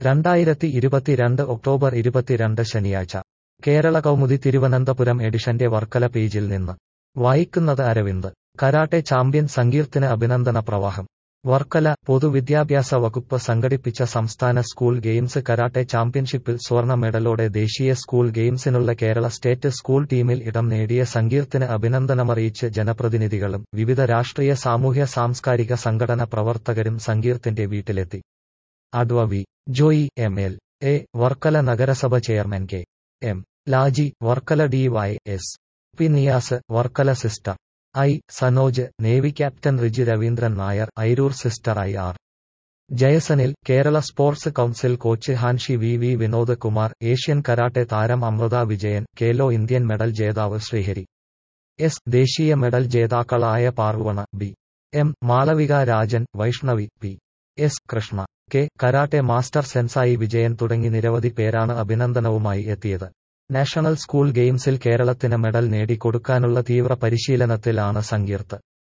രണ്ടായിരത്തി ഇരുപത്തിരണ്ട് ഒക്ടോബർ ഇരുപത്തിരണ്ട് ശനിയാഴ്ച കേരള കൗമുദി തിരുവനന്തപുരം എഡിഷന്റെ വർക്കല പേജിൽ നിന്ന് വായിക്കുന്നത് അരവിന്ദ് കരാട്ടെ ചാമ്പ്യൻ സങ്കീർത്തിന് അഭിനന്ദന പ്രവാഹം വർക്കല പൊതുവിദ്യാഭ്യാസ വകുപ്പ് സംഘടിപ്പിച്ച സംസ്ഥാന സ്കൂൾ ഗെയിംസ് കരാട്ടെ ചാമ്പ്യൻഷിപ്പിൽ സ്വർണ്ണ മെഡലോടെ ദേശീയ സ്കൂൾ ഗെയിംസിനുള്ള കേരള സ്റ്റേറ്റ് സ്കൂൾ ടീമിൽ ഇടം നേടിയ സങ്കീർത്തിന് അഭിനന്ദനമറിയിച്ച് ജനപ്രതിനിധികളും വിവിധ രാഷ്ട്രീയ സാമൂഹ്യ സാംസ്കാരിക സംഘടന പ്രവർത്തകരും സങ്കീർത്തിന്റെ വീട്ടിലെത്തി അഡ്വ V Joy M L A Varkala നഗരസഭ chairman K M Laji Varkala D Y S P Niyas Varkala sister I Sanoj navy captain Riji Raveendran Nair Ayroor sister I R Jayasanil Kerala sports council coach Hanshi V V Vinod Kumar Asian karate താരം അമൃത വിജയൻ കേലോ ഇന്ത്യൻ മെഡൽ ജേതാവ് ശ്രീഹരി എസ് ദേശീയ മെഡൽ ജേതാക്കളായ Parvana B M Malavika Rajan Vaishnavi P S Krishna K karate master sensei Vijayan തുടങ്ങി നിരവധി പേരാണ് അഭിനന്ദനവുമായി എത്തിയത് national school ഗെയിംസിൽ കേരളത്തിന് മെഡൽ നേടിക്കൊടുക്കാനുള്ള തീവ്ര പരിശീലനത്തിലാണ് സങ്കീർത്ത്